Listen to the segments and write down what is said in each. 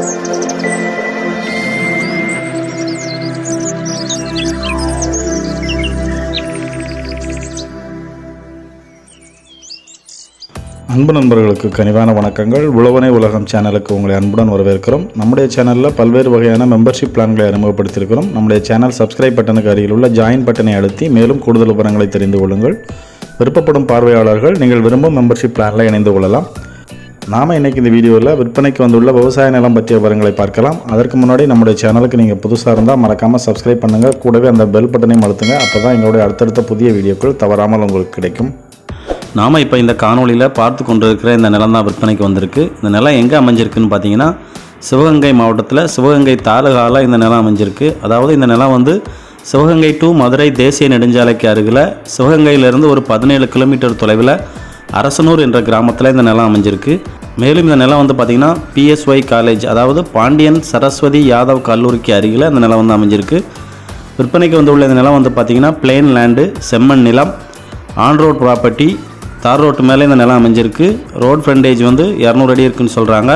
அன்பு நண்பர்களுக்கு கனிவான வணக்கங்கள் உழவனை உலகம் சேனலுக்கு உங்களை அன்புடன் வரவேற்கிறோம் நம்முடைய சேனலில் பல்வேறு வகையான மெம்பர்ஷிப் பிளான்களை அறிமுகப்படுத்தியிருக்கிறோம் நம்முடைய சேனல் சப்ஸ்கிரைப் பட்டனுக்கு அருகில் உள்ள ஜாயின் பட்டனை அழுத்தி மேலும் கூடுதல் விவரங்களை தெரிந்து கொள்ளுங்கள் விருப்பப்படும் பார்வையாளர்கள் நீங்கள் விரும்பும் மெம்பர்ஷிப் பிளானில் இணைந்து கொள்ளலாம் நாம் இன்னைக்கு இந்த வீடியோவில் விற்பனைக்கு வந்துள்ள விவசாய நிலம் பற்றிய விவரங்களை பார்க்கலாம் அதற்கு முன்னாடி நம்முடைய சேனலுக்கு நீங்கள் புதுசாக இருந்தால் மறக்காமல் சப்ஸ்கிரைப் பண்ணுங்கள் கூடவே அந்த பெல் பட்டனையும் அழுத்துங்க அப்போ தான் எங்களுடைய அடுத்தடுத்த புதிய வீடியோக்கள் தவறாமல் உங்களுக்கு கிடைக்கும் நாம் இப்போ இந்த காணொளியில் பார்த்து கொண்டிருக்கிற இந்த நிலம் தான் விற்பனைக்கு வந்திருக்கு இந்த நிலம் எங்கே அமைஞ்சிருக்குன்னு பார்த்தீங்கன்னா சிவகங்கை மாவட்டத்தில் சிவகங்கை தாலுகாவில் இந்த நிலம் அமைஞ்சிருக்கு அதாவது இந்த நிலம் வந்து சிவகங்கை டு மதுரை தேசிய நெடுஞ்சாலைக்கு அருகில் சிவகங்கையிலிருந்து ஒரு பதினேழு கிலோமீட்டர் தொலைவில் அரசனூர் என்ற கிராமத்தில் இந்த நிலம் அமைஞ்சிருக்கு மேலும் இந்த நிலம் வந்து பார்த்திங்கன்னா பிஎஸ்ஒய் காலேஜ் அதாவது பாண்டியன் சரஸ்வதி யாதவ் கல்லூரிக்கு அருகில் இந்த நிலம் வந்து அமைஞ்சிருக்கு விற்பனைக்கு வந்து உள்ள இந்த நிலம் வந்து பார்த்திங்கன்னா பிளேன் லேண்டு செம்மண் நிலம் on road property tar road மேலே இந்த நிலம் அமைஞ்சிருக்கு ரோட் ஃப்ரண்டேஜ் வந்து இரநூறு அடி இருக்குன்னு சொல்கிறாங்க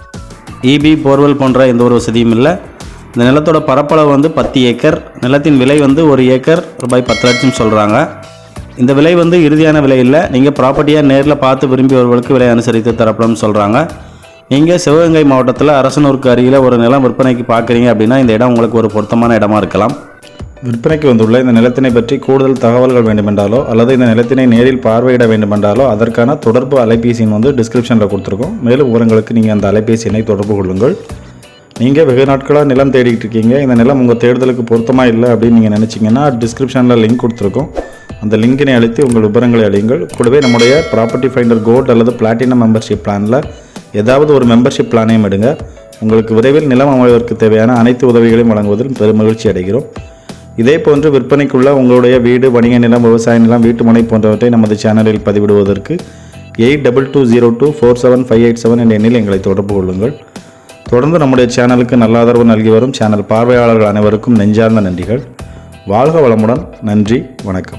இபி போர்வெல் போன்ற எந்த ஒரு வசதியும் இல்லை இந்த நிலத்தோட பரப்பளவு வந்து பத்து ஏக்கர் நிலத்தின் விலை வந்து ஒரு ஏக்கர் ரூபாய் பத்து லட்சம் சொல்கிறாங்க இந்த விலை வந்து இறுதியான விலை இல்லை நீங்கள் ப்ராப்பர்ட்டியாக நேரில் பார்த்து விரும்பியவர்களுக்கு விலை அனுசரித்து தரப்படும்னு சொல்கிறாங்க நீங்கள் சிவகங்கை மாவட்டத்தில் அரசனூருக்கு அருகில் ஒரு நிலம் விற்பனைக்கு பார்க்குறீங்க அப்படின்னா இந்த இடம் உங்களுக்கு ஒரு பொருத்தமான இடமா இருக்கலாம் விற்பனைக்கு வந்துள்ள இந்த நிலத்தினை பற்றி கூடுதல் தகவல்கள் வேண்டுமென்றாலோ அல்லது இந்த நிலத்தினை நேரில் பார்வையிட வேண்டுமென்றாலோ அதற்கான தொடர்பு அலைபேசி எண் வந்து டிஸ்கிரிப்ஷனில் கொடுத்துருக்கோம் மேலும் விவரங்களுக்கு நீங்கள் அந்த அலைபேசி எண்ணை தொடர்பு கொள்ளுங்கள் நீங்கள் வெகு நாட்களாக நிலம் தேடிட்டு இருக்கீங்க இந்த நிலம் உங்கள் தேடுதலுக்கு பொருத்தமாக இல்லை அப்படின்னு நீங்கள் நினச்சிங்கன்னா டிஸ்கிரிப்ஷனில் லிங்க் கொடுத்துருக்கோம் அந்த லிங்கினை அழுத்தி உங்கள் விவரங்களை அழியுங்கள் கூடவே நம்முடைய ப்ராப்பர்ட்டி ஃபைண்டர் கோல்ட் அல்லது பிளாட்டினம் மெம்பர்ஷிப் பிளானில் ஏதாவது ஒரு மெம்பர்ஷிப் பிளானையும் எடுங்க உங்களுக்கு விரைவில் நிலம் அமைவதற்கு தேவையான அனைத்து உதவிகளையும் வழங்குவதில் பெருமகிழ்ச்சி அடைகிறோம் இதே போன்று விற்பனைக்குள்ள உங்களுடைய வீடு வணிக நிலம் விவசாய நிலம் வீட்டு மனை போன்றவற்றை நமது சேனலில் பதிவிடுவதற்கு eight double two zero two four seven five eight seven என்ற எண்ணில் எங்களை தொடர்பு கொள்ளுங்கள் தொடர்ந்து நம்முடைய சேனலுக்கு நல்ல ஆதரவு நல்கி வரும் சேனல் பார்வையாளர்கள் அனைவருக்கும் நெஞ்சார்ந்த நன்றிகள் வாழ்க வளமுடன் நன்றி வணக்கம்